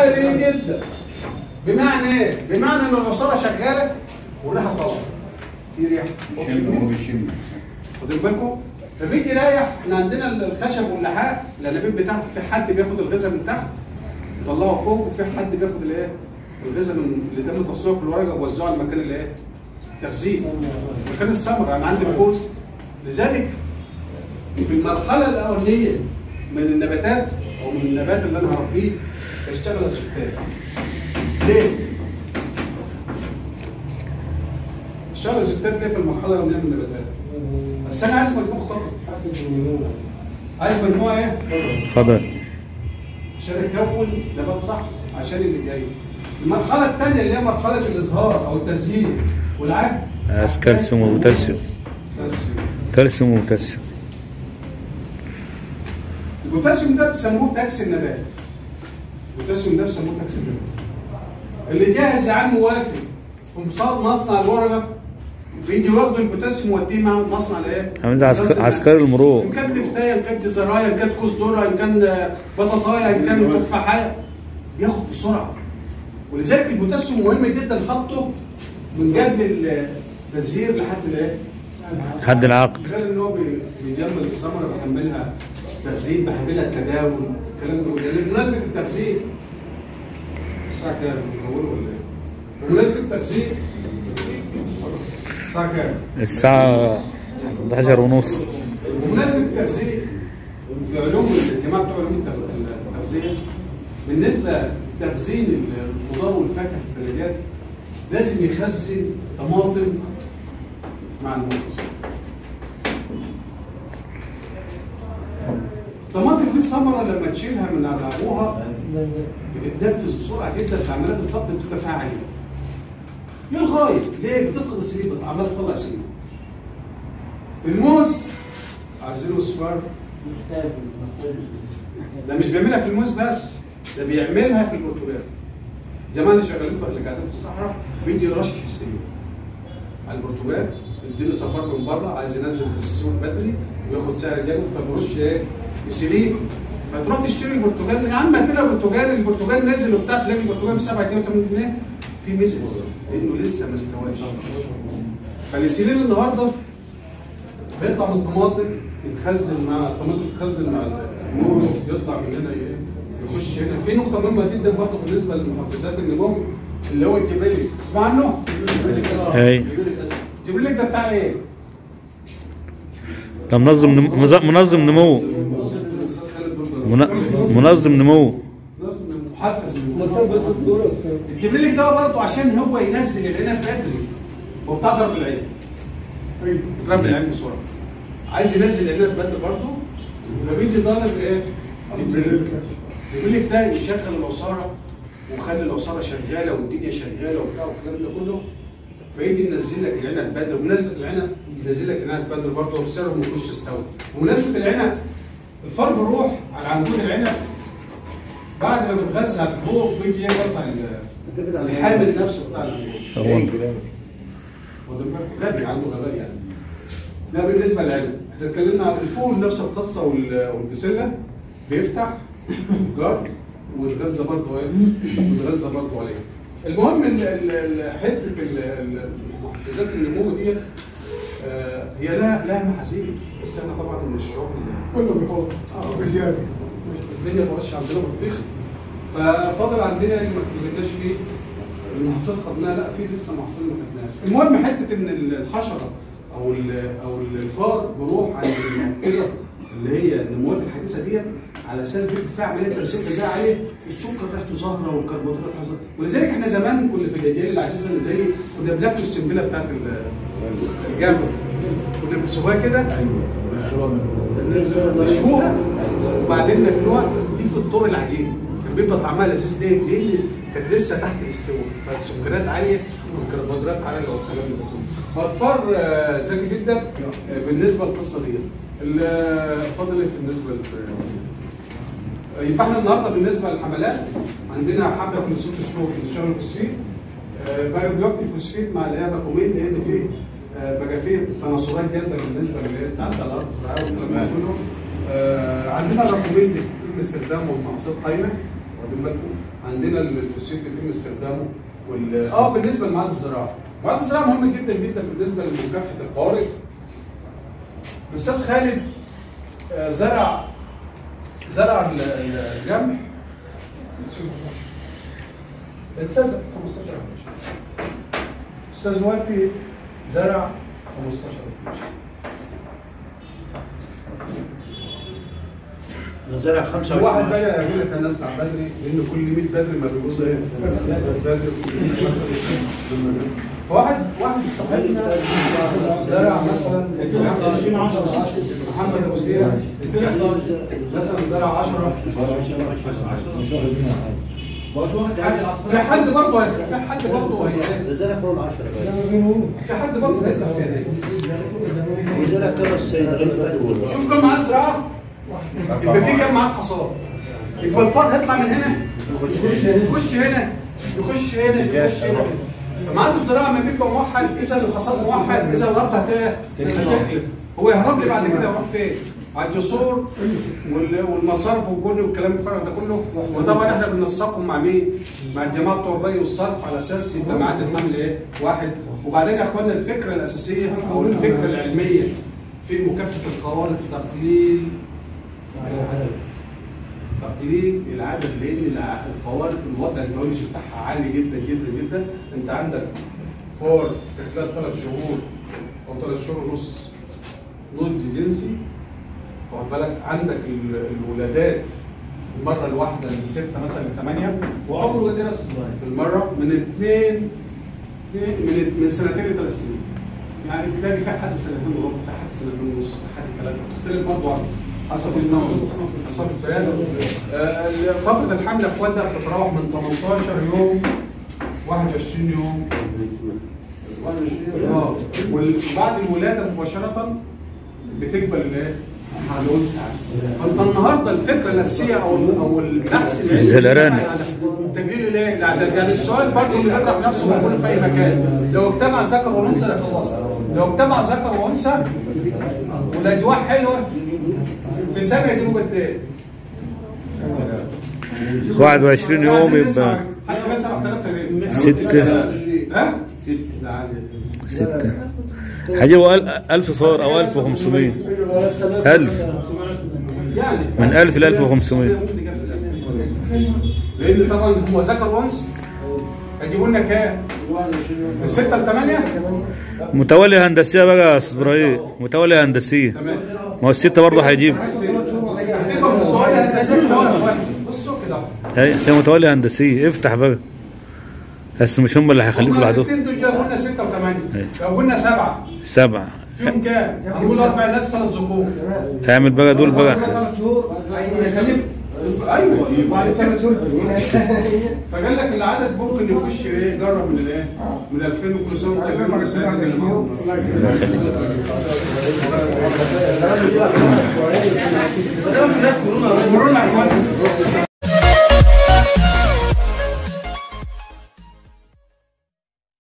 عالي جدا بمعنى ايه؟ بمعنى ان العصاره شغاله والريحه طالعه في ريحه بيشم هو بيشم واخدين بالكم؟ فبيجي رايح احنا عندنا الخشب واللحاء الانابيب بتاعته في حد بياخد الغذاء من تحت يطلعه فوق وفي حد بياخد الايه؟ الغذاء من اللي تم تصنيعه في الورقه ووزعه على المكان الايه؟ التخزين مكان السمر انا عندي الكوز لذلك في المرحله الاولانيه من النباتات او من النبات اللي انا هربيه بشتغل السكان ليه؟ اشتغل الزيتات ليه في المرحله الاولانيه من النباتات؟ بس انا عايز مجموع خطر حفز النمو عايز مجموعه ايه؟ خضر عشان اكون نبات صح عشان اللي جاي. المرحله الثانيه اللي هي مرحله الازهار او التزهير والعجن عايز كالسيوم وبوتاسيوم كالسيوم. كالسيوم وبوتاسيوم البوتاسيوم ده بيسموه تاكس النبات. البوتاسيوم ده بيسموه تاكس النبات. اللي جاهز يا عم موافق في مصاب مصنع الورقه بيجي واخده البوتاسيوم ويوديه مع مصنع الايه؟ عامل زي عسكر- عسكري المرور. ان كان تفتايه ان كان جزرايه ان كان كوز ذره ان كان بطاطايه ان كان تفاحيه بياخد بسرعه ولذلك البوتاسيوم مهم جدا حطه من قبل التزهير لحد الايه؟ حد العقد غير ان هو بي- بيجمل الثمره بحملها تخزين بحملها التداول الكلام ده كله بمناسبه التخزين الساعه كام؟ بيقولوا ولا ايه؟ بمناسبه التخزين الساعه كام؟ الساعة 11 ونص بمناسبه التخزين في علوم الجماعه بتوع علوم التغ- التغذيه بالنسبه لتخزين الخضار والفاكهه في الثلاجات لازم يخزن طماطم مع الموز الطماطم دي الثمره لما تشيلها من على ابوها بتتنفس بسرعه جدا في عمليات الفقد بتبقى فيها عاليه. للغايه ليه؟ بتفقد السليم عمال تطلع سليم. الموز عايزينه صفار محتاج محتاج ده مش بيعملها في الموز بس ده بيعملها في البرتقال جماعه اللي شغالين في اللي قاعدين في الصحراء بيجي يرشش السليم على البرتقال يديله صفار من بره عايز ينزل في السوق بدري وياخد سعر جامد فبيرش ايه السليم فتروح تشتري البرتقال يا عم هات لنا البرتقال البرتقال نازل وبتاع تلاقي البرتقال ب 7 جنيه و8 جنيه في ميزز لانه لسه ما استواش فالسليم النهارده بيطلع من الطماطم يتخزن مع الطماطم تتخزن مع الموز يطلع من هنا ي- يخش هنا في نقطة مهمة جدا برضه بالنسبة لمحفزات النمو اللي هو الجبريليك تسمع عنه؟ اي الجبريليك ده بتاع ايه؟ ده منظم نمو مز- منظم نمو الأستاذ خالد برضه. من- منظم نمو منظم محفز النمو. مثبت الفرص الجبريليك ده برضه عشان هو ينزل العنب بدري هو بتاع ضرب العين ضرب العين بسرعه عايز ينزل العنب بدري برضه فبيجي ضارب ايه؟ جبريليك جبريليك ده يشغل العصاره ويخلي العصاره شغاله والدنيا شغاله وبتاع والكلام ده كله فيجي ينزل لك العنب بدري وبمناسبه العنب ينزل لك العنب بدري برضه وسعره ما يكونش استوى وبمناسبه العنب الفار بيروح على عنقود العنب بعد ما بتغذى على الحبوب بيجي يقطع ال- الحامل نفسه بتاع العنقود واخد بالك؟ غبي عنده غباء يعني ده بالنسبه للعلم احنا اتكلمنا عن الفول نفس القصه وال- والبسله بيفتح الجار ويتغذى برضه ايه ويتغذى برضه عليه المهم ال- ال- ال- حته ال- ال- محفزات النمو ديت آه، هي لها لها محاسين بس احنا طبعا من الشعوب اللي كله بيحط آه. بزياده الدنيا ما بقاش عندنا بطيخ ففضل عندنا اللي ما اتكلمناش فيه المحاصيل خدناها لا في لسه محاصيل ما خدناش المهم حته ان الحشره او ال- او الفار بيروح عند المنطقه اللي هي النموات الحديثه ديت على اساس بيبقى فيها عمليه تمثيل غذائي عليه السكر ريحته ظاهره والكربوهيدرات حظر ولذلك احنا زمان كنا في الاجيال العجوزه اللي زي كنا بناكل السنبله بتاعت ال- الجامع كنا بنسويها كده نشوها وبعدين ناكلوها دي في الطور العجين كان بيبقى طعمها لذيذ ليه؟ لان كانت لسه تحت الاستواء فالسكريات عاليه والكربوهيدرات عاليه والكلام ده كله فالفار آه، ذكي جدا آه، بالنسبه للقصه دي ال- فاضل ايه بالنسبه لل- آه، يبقى احنا النهارده بالنسبه للحملات عندنا حمله من ست شهور بنشتغل فوسفيت آه، بقى دلوقتي الفوسفيت مع اللي هي رقمين لان في آه، بقى في تناسبات جامده بالنسبه للي هي بتاعت الارض الزراعيه والكلام ده كله آه، عندنا رقمين بيتم استخدامهم محاصيل قايمه واخدين بالكم عندنا الفوسيل بيتم استخدامه وال اه بالنسبه لمعاد الزراعه معاد الزراعه مهم جدا جدا بالنسبه لمكافحه القوارض الاستاذ خالد آه، زرع زرع ال- ال- الجمح التزم 15 استاذ وافي زرع 15 زرع 25 واحد بقى يقول لك انا اسمع بدري لان كل 100 بدري ما بيجوز ايه بدري فواحد واحد صاحبنا زرع مثلا محمد ابو زياد مثلا زرع 10 في حد برضه هي- في حد برضه هي- ده زرع فوق ال 10 بقى في حد برضه هيسال فيها وزرع خمس سيارات بقى شوف كم معاد زراعه يبقى في كم معاد حصاد يبقى الفار هيطلع من هنا يخش هنا يخش هنا يخش هنا فمعاد الزراعه ما بيبقى موحد اذا الحصاد موحد اذا الارض هت- هتخلق هو يهرب لي بعد كده يروح فين؟ على الجسور وال- والمصارف والجن والكلام الفارغ ده كله وطبعا احنا بننسقهم مع مين؟ مع الجماعه بتوع الري والصرف على اساس يبقى ميعاد الحمل ايه؟ واحد وبعدين يا اخوانا الفكره الاساسيه او الفكره العلميه في مكافحه القوارض تقليل العدد تقليل العدد لان الع- القوارض الوضع البيولوجي بتاعها عالي جدا جدا جدا انت عندك فور في خلال ثلاث شهور او ثلاث شهور ونص نضج جنسي واخد بالك عندك ال- الولادات المره الواحده من سته مثلا لثمانيه وعمره قد ايه في المره من اثنين من من سنتين لثلاث سنين يعني تلاقي في حد سنتين وربع في حد سنتين ونص في حد ثلاثه تختلف برضه عن حسب الصنف حسب البيان آه، فتره الحمل يا اخوانا بتتراوح من 18 يوم 21 يوم 21 يوم اه وبعد الولاده مباشره بتقبل الايه؟ الانثى فانت النهارده الفكره الاساسيه او او البحث العلمي زي الأرانب. تقليل الايه؟ الاعداد يعني السؤال برضه اللي بيطرح نفسه موجود في اي مكان لو اجتمع ذكر وانثى يخلص لو اجتمع ذكر وانثى والاجواء حلوه في سنه يجيبوا قد ايه؟ 21 يوم يبقى حد كمان 7000 تقريبا ستة ها؟ ستة ده عالي ستة هيجيبوا ال- 1000 فار أو 1500 ألف يعني من 1000 ل 1500 لان طبعا هو ذكر وانثى هيجيبوا لنا كام؟ من 6 ل 8 متولي هندسية بقى يا أستاذ إبراهيم متولي هندسية تمام ما هو الستة برضه هيجيب هتبقى متولي هندسيه بصوا كده هي هي متولي هندسية افتح بقى بس مش هم اللي هيخليكوا لوحدهم الاثنين دول جابوا لنا 6 و8 أيوة. جابوا لنا 7 سبعة فيهم كام؟ هنقول اربع ناس ثلاث ذكور هيعمل بقى دول بقى ثلاث شهور هيخلف ايوه وبعد كده فقال لك العدد ممكن يخش ايه يجرب من الايه؟ من 2000 وكل سنه وانت طيب من السنه اللي معاهم. مرور يا اخوان